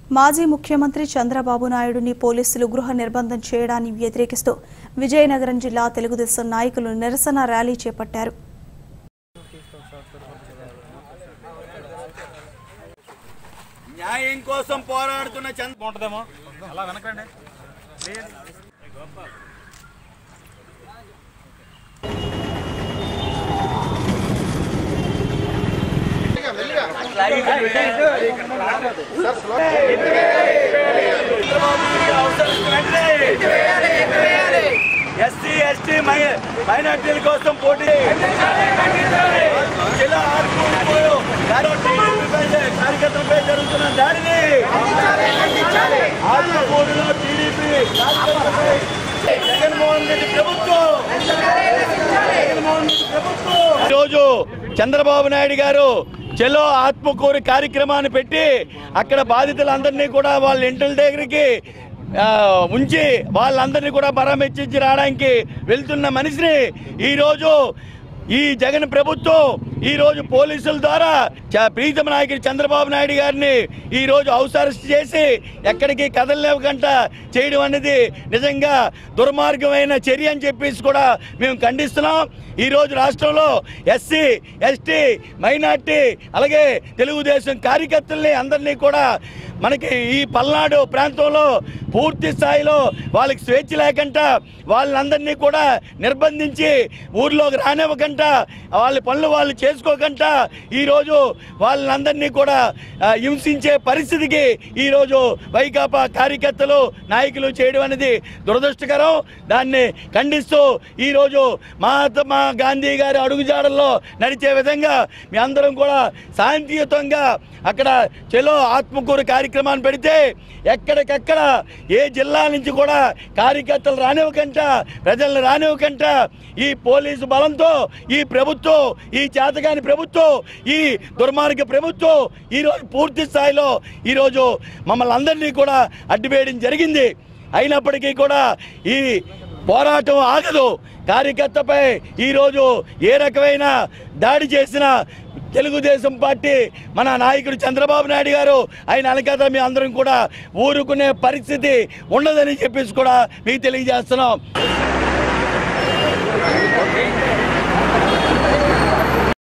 మాజీ ముఖ్యమంత్రి చంద్రబాబు నాయుడుని పోలీసులు గృహ నిర్బంధం చేయడాన్ని వ్యతిరేకిస్తూ విజయనగరం జిల్లా తెలుగుదేశం నాయకులు నిరసన ర్యాలీ చేపట్టారు న్యాయం కోసం పోరాడుతున్న చంద్ర ఉంటుందేమో అలా వెనకండి ఎస్సీ ఎస్టీ మైనార్టీల కోసం పోటీ జిల్లా ఆర్కూరు కార్యకర్తలపై జరుగుతున్న దాడిని ఆర్కూరులో టీడీపీ కార్యకర్తలపై జగన్మోహన్ రెడ్డి ప్రభుత్వం జగన్మోహన్ రెడ్డి ప్రభుత్వం ఈరోజు చంద్రబాబు నాయుడు గారు చెలో ఆత్మకూరు కార్యక్రమాన్ని పెట్టి అక్కడ బాధితులందరినీ కూడా వాళ్ళ ఇంటి దగ్గరికి ఆ, ఉంచి వాళ్ళందరినీ కూడా పరామర్శించి రావడానికి వెళ్తున్న మనిషిని ఈరోజు ఈ జగన్ ప్రభుత్వం ఈ రోజు పోలీసుల ద్వారా చ- ప్రీతమ నాయకుడు చంద్రబాబు నాయుడు గారిని ఈ రోజు హౌస్ అరెస్ట్ చేసి ఎక్కడికి కదలలేవకుండా చేయడం అనేది నిజంగా దుర్మార్గమైన చర్య అని చెప్పేసి కూడా మేము ఖండిస్తున్నాం ఈ రోజు రాష్ట్రంలో ఎస్సీ ఎస్టీ మైనార్టీ అలాగే తెలుగుదేశం కార్యకర్తల్ని అందరినీ కూడా మనకి ఈ పల్నాడు ప్రాంతంలో పూర్తి స్థాయిలో వాళ్ళకి స్వేచ్ఛ లేకుండా వాళ్ళందరినీ కూడా నిర్బంధించి ఊర్లోకి రానివ్వకుండా వాళ్ళ పనులు వాళ్ళు చేసుకోకుండా ఈరోజు వాళ్ళందరినీ కూడా ఆ, హింసించే పరిస్థితికి ఈరోజు వైకాపా కార్యకర్తలు నాయకులు చేయడం అనేది దురదృష్టకరం దాన్ని ఖండిస్తూ ఈరోజు మహాత్మా గాంధీ గారి అడుగుజాడల్లో నడిచే విధంగా మీ అందరం కూడా శాంతియుతంగా అక్కడ చెలో ఆత్మకూరు కార్యక్రమాన్ని పెడితే ఎక్కడికెక్కడ ఏ జిల్లా నుంచి కూడా కార్యకర్తలు రానివ్వకంట ప్రజలను రానివ్వకంట ఈ పోలీసు బలంతో ఈ ప్రభుత్వం ఈ చేతగాని ప్రభుత్వం ఈ దుర్మార్గ ప్రభుత్వం ఈరోజు పూర్తి స్థాయిలో ఈరోజు మమ్మల్ని అందరినీ కూడా అడ్డువేయడం జరిగింది అయినప్పటికీ కూడా ఈ పోరాటం ఆగదు కార్యకర్తపై ఈరోజు ఏ రకమైన దాడి చేసిన తెలుగుదేశం పార్టీ మన నాయకుడు చంద్రబాబు నాయుడు గారు ఆయన అనకత మీ అందరం కూడా ఊరుకునే పరిస్థితి ఉండదని చెప్పేసి కూడా మీకు తెలియజేస్తున్నాం